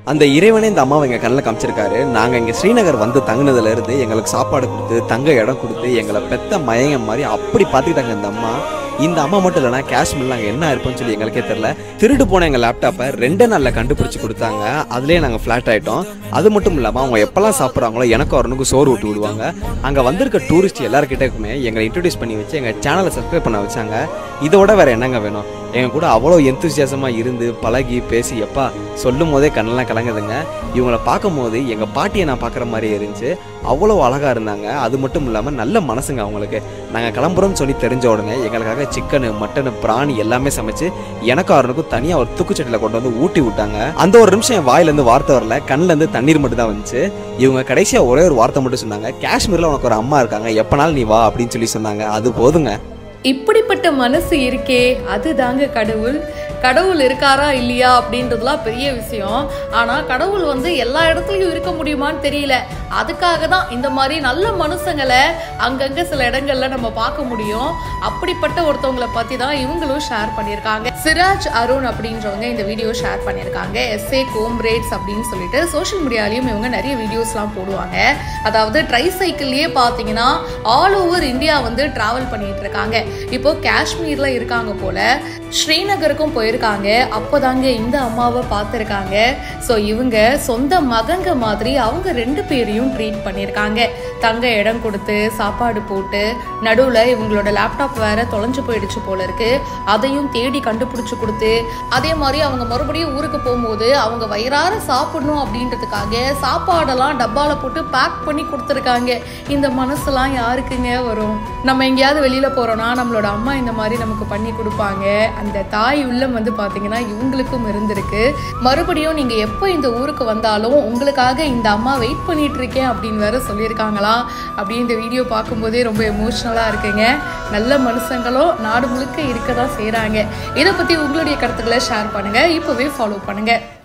அந்த இறைவனே இந்த அம்மாவை எங்கள் கண்ணில் காமிச்சிருக்காரு நாங்கள் இங்கே ஸ்ரீநகர் வந்து தங்குனதுல இருந்து எங்களுக்கு சாப்பாடு கொடுத்து தங்க இடம் கொடுத்து எங்களை பெத்த மயங்க மாதிரி அப்படி பார்த்துக்கிட்டாங்க இந்த அம்மா இந்த அம்மா மட்டும் இல்லைனா காஷ்மீரில் அங்கே என்ன இருப்போம்னு சொல்லி எங்களுக்கே தெரில திருடு போன எங்கள் லேப்டாப்பை ரெண்டே நாளில் கண்டுபிடிச்சி கொடுத்தாங்க அதுலேயே நாங்கள் ஃப்ளாட் ஆகிட்டோம் அது மட்டும் இல்லாமல் அவங்க எப்போல்லாம் சாப்பிட்றாங்களோ எனக்கு அவனுக்கு சோறு ஊட்டி விடுவாங்க அங்கே வந்திருக்க டூரிஸ்ட் எல்லாருக்கிட்டக்குமே எங்களை இன்ட்ரடியூஸ் பண்ணி வச்சு எங்கள் சேனலை சப்ஸ்கிரைப் பண்ண வச்சாங்க இதோட வேற என்னங்க வேணும் எங்க கூட அவ்வளோ எந்தூசியாசமாக இருந்து பழகி பேசி எப்பா சொல்லும் போதே கண்ணெல்லாம் கலங்குதுங்க இவங்கள பார்க்கும் போது எங்கள் பாட்டியை நான் பார்க்குற மாதிரியே இருந்துச்சு அவ்வளோ அழகாக இருந்தாங்க அது மட்டும் இல்லாமல் நல்ல மனசுங்க அவங்களுக்கு நாங்கள் கிளம்புறோம்னு சொல்லி தெரிஞ்ச உடனே எங்களுக்காக சிக்கனு மட்டனு பிராணி எல்லாமே சமைச்சு எனக்கு அவனுக்கும் தனியாக ஒரு தூக்குச்சட்டியில் கொண்டு வந்து ஊட்டி விட்டாங்க அந்த ஒரு நிமிஷம் என் வாயிலேருந்து வார்த்தை வரல கண்ணிலேருந்து தண்ணீர் மட்டும் தான் வந்துச்சு இவங்க கடைசியாக ஒரே ஒரு வார்த்தை மட்டும் சொன்னாங்க காஷ்மீரில் உனக்கு ஒரு அம்மா இருக்காங்க எப்போனாலும் நீ வா அப்படின்னு சொல்லி சொன்னாங்க அது போதுங்க இப்படிப்பட்ட மனசு இருக்கே அதுதாங்க கடவுள் கடவுள் இருக்காரா இல்லையா அப்படின்றதுலாம் பெரிய விஷயம் ஆனா கடவுள் வந்து எல்லா இடத்துலயும் இருக்க முடியுமான்னு தெரியல அதுக்காக தான் இந்த மாதிரி நல்ல மனுஷங்களை அங்கங்க சில இடங்கள்ல நம்ம பார்க்க முடியும் அப்படிப்பட்ட ஒருத்தவங்களை பத்தி தான் இவங்களும் ஷேர் பண்ணியிருக்காங்க சிராஜ் அருண் அப்படின்றவங்க இந்த வீடியோ ஷேர் பண்ணியிருக்காங்க எஸ்ஏ கோம்ரேட்ஸ் அப்படின்னு சொல்லிட்டு சோஷியல் மீடியாலையும் இவங்க நிறைய வீடியோஸ்லாம் போடுவாங்க அதாவது ட்ரை சைக்கிள்லயே பார்த்தீங்கன்னா ஆல் ஓவர் இந்தியா வந்து டிராவல் பண்ணிட்டு இருக்காங்க இப்போ காஷ்மீர்ல இருக்காங்க போல ஸ்ரீநகருக்கும் போயிருக்காங்க அப்போதாங்க இந்த அம்மாவை பார்த்துருக்காங்க ஸோ இவங்க சொந்த மகங்க மாதிரி அவங்க ரெண்டு பேரையும் ட்ரீட் பண்ணியிருக்காங்க தங்க இடம் கொடுத்து சாப்பாடு போட்டு நடுவில் இவங்களோட லேப்டாப் வேற தொலைஞ்சு போயிடுச்சு போல இருக்கு அதையும் தேடி கண்டுபிடிச்சு கொடுத்து அதே மாதிரி அவங்க மறுபடியும் ஊருக்கு போகும்போது அவங்க வயிறார சாப்பிடணும் அப்படின்றதுக்காக சாப்பாடெல்லாம் டப்பால போட்டு பேக் பண்ணி கொடுத்துருக்காங்க இந்த மனசுலாம் யாருக்குங்க வரும் நம்ம எங்கேயாவது வெளியில போறோம்னா நம்மளோட அம்மா இந்த மாதிரி நமக்கு பண்ணி கொடுப்பாங்க அந்த தாய் உள்ளம் வந்து பாத்தீங்கன்னா இவங்களுக்கும் இருந்திருக்கு மறுபடியும் நீங்க எப்போ இந்த ஊருக்கு வந்தாலும் உங்களுக்காக இந்த அம்மா வெயிட் பண்ணிட்டு இருக்கேன் அப்படின்னு வேற சொல்லியிருக்காங்களாம் அப்படி இந்த வீடியோ பார்க்கும்போதே ரொம்ப எமோஷ்னலாக இருக்குங்க நல்ல மனுஷங்களும் நாடு முழுக்க இருக்க தான் செய்கிறாங்க இதை பற்றி உங்களுடைய கருத்துக்களை ஷேர் பண்ணுங்க இப்போவே ஃபாலோ பண்ணுங்க